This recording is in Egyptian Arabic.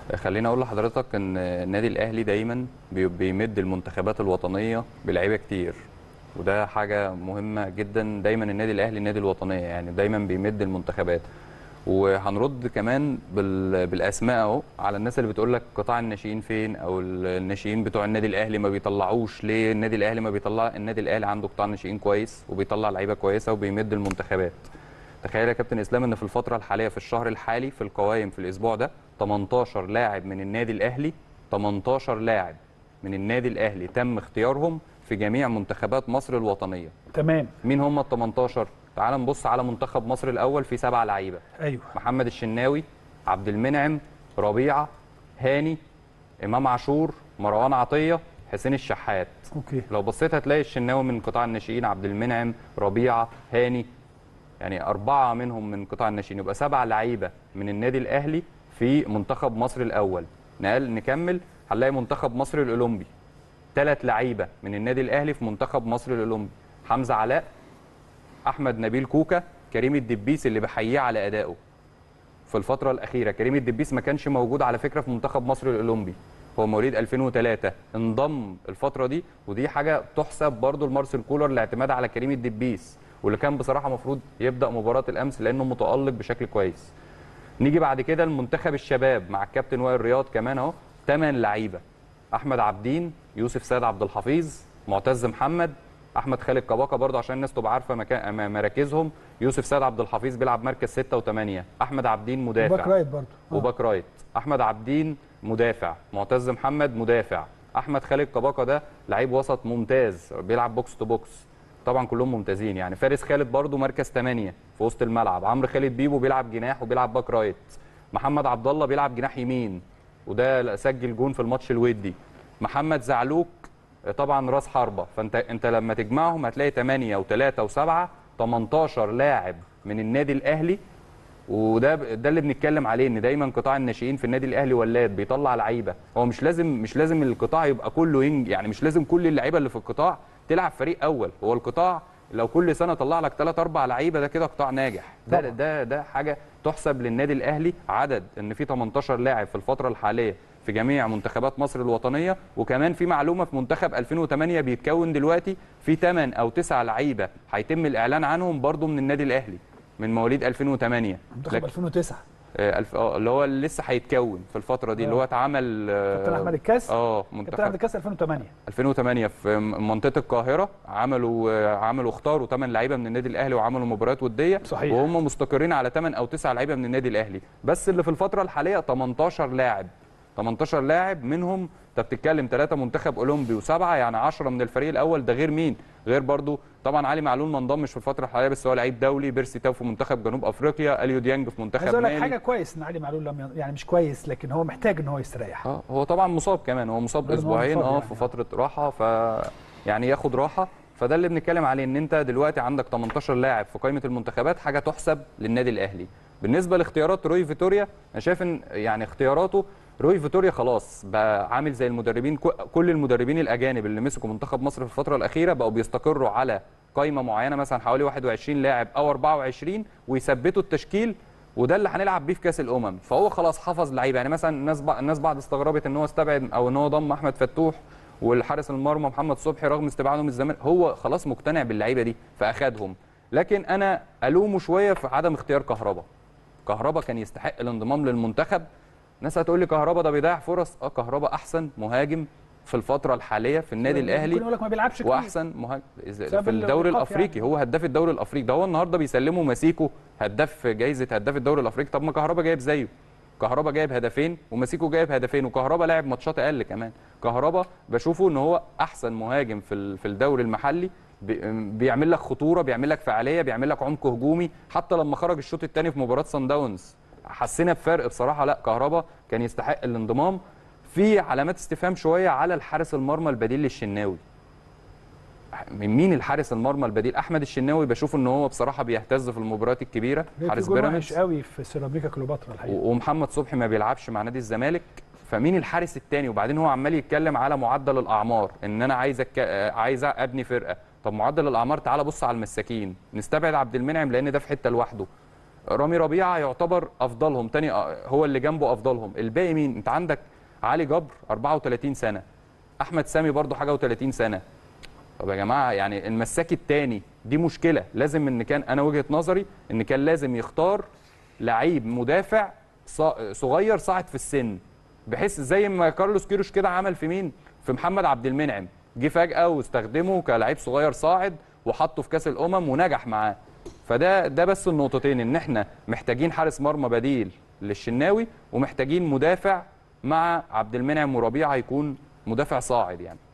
خليني اقول لحضرتك ان النادي الاهلي دايما بي- بيمد المنتخبات الوطنيه بلعيبه كتير وده حاجه مهمه جدا دايما النادي الاهلي النادي الوطنيه يعني دايما بيمد المنتخبات وهنرد كمان بال... بالاسماء اهو على الناس اللي بتقول لك قطاع الناشئين فين او الناشئين بتوع النادي الاهلي ما بيطلعوش ليه النادي الاهلي ما بيطلع النادي الاهلي عنده قطاع ناشئين كويس وبيطلع لعيبه كويسه وبيمد المنتخبات تخيل يا كابتن اسلام ان في الفتره الحاليه في الشهر الحالي في القوائم في الاسبوع ده 18 لاعب من النادي الاهلي 18 لاعب من النادي الاهلي تم اختيارهم في جميع منتخبات مصر الوطنيه تمام مين هم ال 18 تعال نبص على منتخب مصر الاول في سبعة لعيبه ايوه محمد الشناوي عبد المنعم ربيعه هاني امام عاشور مروان عطيه حسين الشحات اوكي لو بصيت هتلاقي الشناوي من قطاع الناشئين عبد المنعم ربيعه هاني يعني أربعة منهم من قطاع الناشئين يبقى سبع لعيبة من النادي الأهلي في منتخب مصر الأول نقل نكمل هنلاقي منتخب مصر الأولمبي ثلاث لعيبة من النادي الأهلي في منتخب مصر الأولمبي حمزة علاء أحمد نبيل كوكا كريم الدبيس اللي بحييه على أدائه في الفترة الأخيرة كريم الدبيس ما كانش موجود على فكرة في منتخب مصر الأولمبي هو مواليد 2003 انضم الفترة دي ودي حاجة تحسب برضو لمارسيل كولر الاعتماد على كريم الدبيس واللي كان بصراحة المفروض يبدأ مباراة الأمس لأنه متألق بشكل كويس نيجي بعد كده المنتخب الشباب مع الكابتن وائل رياض كمان اهو ثمان لعيبة أحمد عبدين يوسف سيد عبد الحفيظ معتز محمد احمد خالد كباكا برضه عشان الناس تبقى عارفه مكان م- مراكزهم يوسف سيد عبد الحفيظ بيلعب مركز 6 و8 احمد عبدين مدافع باك رايت برضه آه. وباك رايت احمد عبدين مدافع معتز محمد مدافع احمد خالد كباكا ده لعيب وسط ممتاز بيلعب بوكس تو بوكس طبعا كلهم ممتازين يعني فارس خالد برضو مركز 8 في وسط الملعب عمرو خالد بيبو بيلعب جناح وبيلعب باك رايت محمد عبد الله بيلعب جناح يمين وده سجل جون في الماتش الودي محمد زعلوك طبعا راس حربه فانت انت لما تجمعهم هتلاقي 8 و3 و7 18 لاعب من النادي الاهلي وده ده اللي بنتكلم عليه ان دايما قطاع الناشئين في النادي الاهلي ولاد بيطلع لعيبه هو مش لازم مش لازم القطاع يبقى كله ينج يعني مش لازم كل اللعيبه اللي في القطاع تلعب فريق اول هو القطاع لو كل سنه طلع لك 3 4 لعيبه ده كده قطاع ناجح ده طبعا. ده ده حاجه تحسب للنادي الاهلي عدد ان في 18 لاعب في الفتره الحاليه في جميع منتخبات مصر الوطنيه وكمان في معلومه في منتخب 2008 بيتكون دلوقتي في 8 او 9 لعيبه هيتم الاعلان عنهم برضو من النادي الاهلي من مواليد 2008 منتخب لكن- 2009 آه، الف... اه اللي هو اللي لسه هيتكون في الفتره دي اللي هو اتعمل آه، كابتن احمد الكاس اه كابتن منتخب احمد الكاس 2008 2008 في م- منطقه القاهره عملوا آه، عملوا اختاروا 8 لعيبه من النادي الاهلي وعملوا مباريات وديه صحيح. وهم مستقرين على 8 او 9 لعيبه من النادي الاهلي بس اللي في الفتره الحاليه 18 لاعب 18 لاعب منهم انت بتتكلم ثلاثه منتخب اولمبي وسبعه يعني 10 من الفريق الاول ده غير مين غير برضو طبعا علي معلول ما انضمش في الفتره الحاليه بس هو لعيب دولي بيرسي تاو في منتخب جنوب افريقيا اليو ديانج في منتخب عايز اقول لك مالي حاجه كويس ان علي معلول لم ين- يعني مش كويس لكن هو محتاج ان هو يستريح اه هو طبعا مصاب كمان هو مصاب غير إن هو اسبوعين مصاب اه يعني. في فتره راحه ف يعني ياخد راحه فده اللي بنتكلم عليه ان انت دلوقتي عندك 18 لاعب في قائمه المنتخبات حاجه تحسب للنادي الاهلي بالنسبه لاختيارات روي فيتوريا انا شايف ان يعني اختياراته روي فيتوريا خلاص بقى عامل زي المدربين كو- كل المدربين الاجانب اللي مسكوا منتخب مصر في الفتره الاخيره بقوا بيستقروا على قائمه معينه مثلا حوالي 21 لاعب او 24 ويثبتوا التشكيل وده اللي هنلعب بيه في كاس الامم فهو خلاص حفظ لعيبه يعني مثلا الناس بع... الناس بعض استغربت ان هو استبعد او ان هو ضم احمد فتوح والحارس المرمى محمد صبحي رغم استبعادهم من الزمالك هو خلاص مقتنع باللعيبه دي فاخدهم لكن انا الومه شويه في عدم اختيار كهربا كهربا كان يستحق الانضمام للمنتخب ناس هتقول لي كهربا ده بيضيع فرص اه كهربا احسن مهاجم في الفتره الحاليه في النادي ممكن الاهلي يقول لك ما بيلعبش كتير واحسن مهاجم بسبب في الدوري الإيقاف الافريقي يعني. هو هداف الدوري الافريقي ده هو النهارده بيسلموا ماسيكو هداف جايزه هداف الدوري الافريقي طب ما كهربا جايب زيه كهربا جايب هدفين وماسيكو جايب هدفين وكهربا لعب ماتشات اقل كمان كهربا بشوفه ان هو احسن مهاجم في ال- في الدوري المحلي بي- بيعمل لك خطوره بيعمل لك فعاليه بيعمل لك عمق هجومي حتى لما خرج الشوط الثاني في مباراه سان داونز حسينا بفرق بصراحه لا كهربا كان يستحق الانضمام في علامات استفهام شويه على الحارس المرمى البديل للشناوي من مين الحارس المرمى البديل احمد الشناوي بشوف ان هو بصراحه بيهتز في المباريات الكبيره حارس جول وحش بيراميدز قوي في سيراميكا كليوباترا الحقيقه و- ومحمد صبحي ما بيلعبش مع نادي الزمالك فمين الحارس الثاني وبعدين هو عمال يتكلم على معدل الاعمار ان انا عايز أك... آه، عايز ابني فرقه طب معدل الاعمار تعال بص على المساكين نستبعد عبد المنعم لان ده في حته لوحده رامي ربيعه يعتبر افضلهم تاني هو اللي جنبه افضلهم الباقي مين انت عندك علي جبر 34 سنه احمد سامي برضه حاجه و30 سنه طب يا جماعه يعني المساك الثاني دي مشكله لازم ان كان انا وجهه نظري ان كان لازم يختار لعيب مدافع ص- صغير صاعد في السن بحيث زي ما كارلوس كيروش كده عمل في مين في محمد عبد المنعم جه فجاه واستخدمه كلاعب صغير صاعد وحطه في كاس الامم ونجح معاه فده ده بس النقطتين ان احنا محتاجين حارس مرمى بديل للشناوي ومحتاجين مدافع مع عبد المنعم وربيعه يكون مدافع صاعد يعني